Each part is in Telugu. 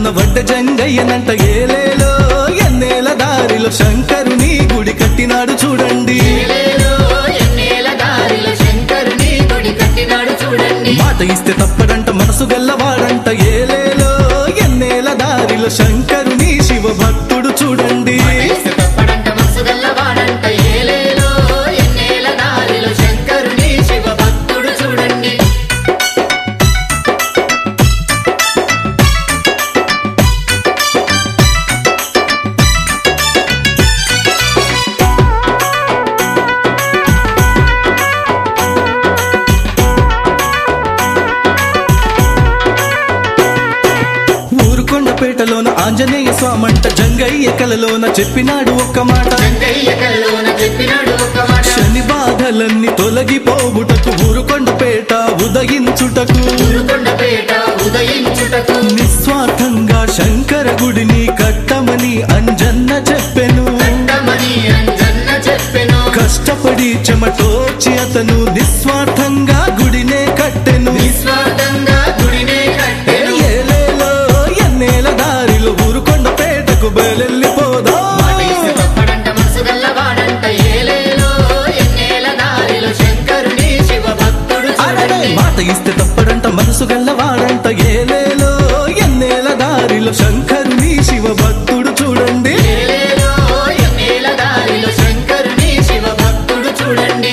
వడ్డ జంగయ్యనంట ఏలేలో ఎన్నేల దారిలో శంకరుని గుడి కట్టినాడు చూడండి ఏలేలో ఎన్నేల దారిలో శంకరుని గుడి కట్టినాడు చూడండి మాట ఇస్తే తప్పడంట మనసు గల్లవాడంట ఏలేలో ఎన్నేల దారిలో శంకరుని శివ భక్తుడు చూడండి వయసు తప్పడంట మనసు గల్లవాడంట ఏలేలో ఎన్నేల దారిలో శంకరుని శివ భక్తుడు చూడండి ఊరుకొండపేటలోన ఆంజనేయ స్వామంట జంగయ్య కలలోన చెప్పినాడు ఒక్క మాట గంగయ్య కల్లోన చెప్పినాడు ఒక మాట శని బాధలన్నీ తొలగిపోవుటకు ఊరుకొండపేట ఉదయించుటకు ఊరుకొండపేట ఉదయించుటకు నిస్వార్థంగా శంకర గుడిని కట్టమని అంజన్న చెప్పెను కట్టమని అంజన్న చెప్పెను కష్టపడి చెమటోచి అతను నిస్వార్థంగా గుడినే కట్టెను నిస్వార్థంగా గుడినే ఏ కట్టెను ఏలేలో ఎన్నేల దారిలో ఊరుకొండపేటకు బయలెళ్ళిపోదా వయసు తప్పడంట మనసు గల్లవాడంట ఏలేలో ఎన్నేల దారిలో శంకరుని శివ భక్తుడు అరడే చూడండి మాట ఇస్తే తప్పడంట మనసు గల్లవాడంట ఏలేలో ఎన్నేల దారిలో శంకరుని శివ భక్తుడు చూడండి ఏలేలో ఎన్నేల దారిలో శంకరుని శివ భక్తుడు చూడండి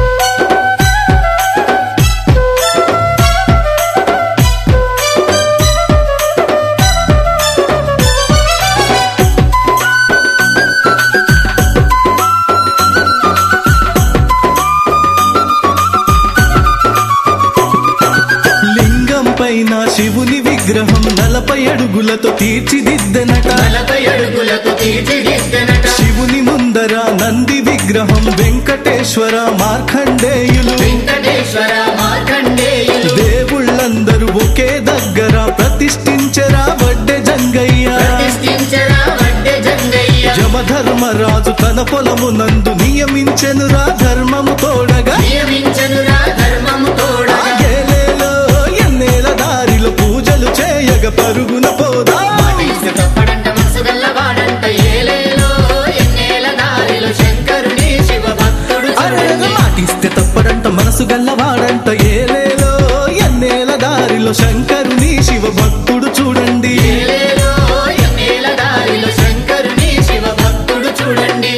లింగం పైన శివుని విగ్రహం నలభై అడుగులతో తీర్చిదిద్దెనట నలభై అడుగులకు తీర్చిదిద్దెనట శివుని ముందర నంది విగ్రహం వెంకటేశ్వర మార్కండేయులు వెంకటేశ్వర మార్కండేయులు దేవుళ్ళందరూ ఒకే దగ్గర ప్రతిష్ఠించరా వడ్డె జంగయ్య ప్రతిష్ఠించరా వడ్డె జంగయ్య యమధర్మరాజు తన పొలమునందు నియమించెనురా ధర్మము తోడగా నియమించనురా ధర్మము ఆ తోడగా ఏలేలో ఎన్నేల దారిలో పూజలు చేయగ పరుగున పోదా వయసు తప్పడంట మనసు గల్లవాడంట ఏలేలో ఎన్నేల దారిలో శంకరుని శివ భక్తుడు అరెరెగ చూడండి మాటిస్తే తప్పడంట మనసు గల్లవాడంట ఏలేలో ఎన్నేల దారిలో శంకరుని శివ భక్తుడు చూడండి ఏలేలో ఎన్నేల దారిలో శంకరుని శివ భక్తుడు చూడండి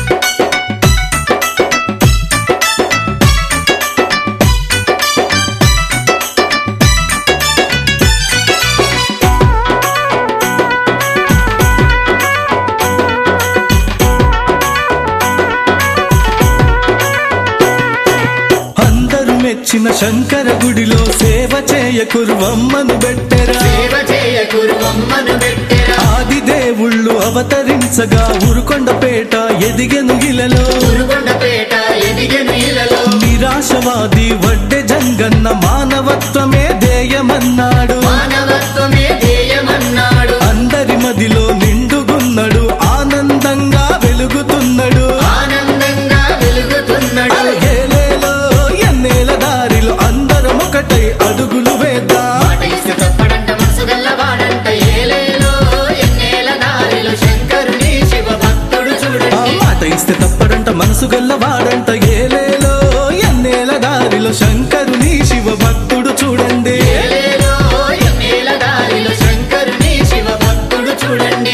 అందరూ మెచ్చిన శంకర గుడిలో సేవ చేయ కురువమ్మను బెట్టెరా సేవ చేయ కురువమ్మను పెట్టెరా ఆది దేవుళ్ళు అవతరించగా ఉరుకొండపేట ఎదిగెను ఇలలో కురుగొండపేట ఎదిగెను ఇలలో నిరాశవాది వడ్డె జంగన్న మానవత్వమే దేయమన్నాడు మానవత్వమే ధ్యేయమన్నాడు అందరి మదిలో నిండుగున్నడు ఆనందంగా వెలుగుతున్నాడు ఆనందంగా వెలుగుతున్నాడు ఏలేలో ఎన్నేల దారిలో అందరం ఒకటై అడుగులు వేద్దాం మాట ఇస్తే తప్పడంట మనసు గల్లవాడంట ఏలేలో ఎన్నేల దారిలో శంకరుని శివ భక్తుడు ఆ చూడండి మాట ఇస్తే తప్పడంట మనసు గల్లవాడంట ఏలేలో ఎన్నేల దారిలో శంకరుని శివ భక్తుడు చూడండి ఏలేలో ఎన్నేల దారిలో శంకరుని శివ భక్తుడు చూడండి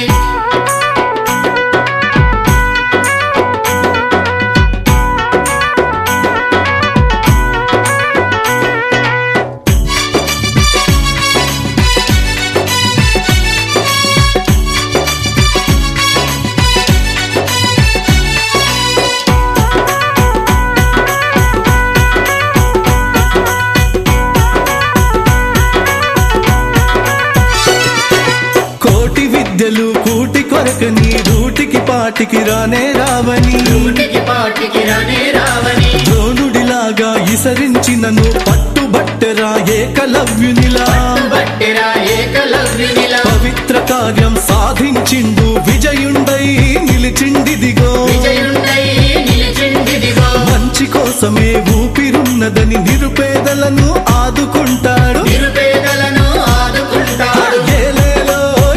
కోటి విద్యలు కూటి కొరకని రూటికి పాటికి రానే రావని నూటికి పాటికి రానే రావని ద్రోణుడిలాగా ఇసరించినను పట్టుబట్టెరా ఏకలవ్యునిలా బట్టెరా ఏకలవ్యునిలా పవిత్ర కార్యం సాధించిండు విజయుండై నిలిచిండిదిగో విజయుండై నిలిచిందిదిగో మంచి కోసమే ఊపిరున్నదని నిరుపేదలను ఆదుకుంటాడు నిరుపేదలను ఆదుకుంటాడు ఏలేలో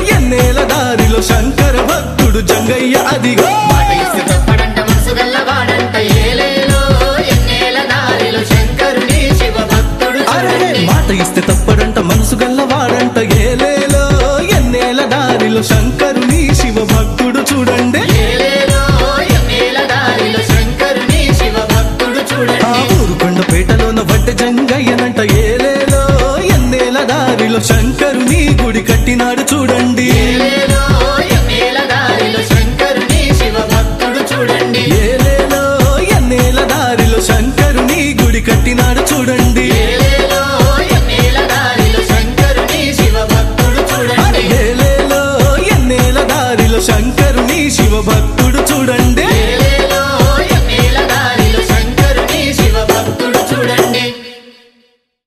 ఎన్నేల దారిలో శంకరుని శివ భక్తుడు చూడండి ఏలేలో ఎన్నేల దారిలో శంకరుని శివ భక్తుడు ఆ చూడండి ఊరుకొండపేటలోన వడ్డ జంగయ్యనంట ఏలేలో ఎన్నేల దారిలో శంకరుని గుడి కట్టినాడు చూడండి ఏలేలో ఎన్నేల దారిలో శంకరుని శివ భక్తుడు చూడండి ఏలేలో ఎన్నేల దారిలో శంకరుని గుడి కట్టినాడు చూడండి ఏలేలో ఎన్నేల దారిలో శంకరుని శివ భక్తుడు చూడండి ఏలేలో ఎన్నేల దారిలో శంకరుని శివ భక్తుడు చూడండి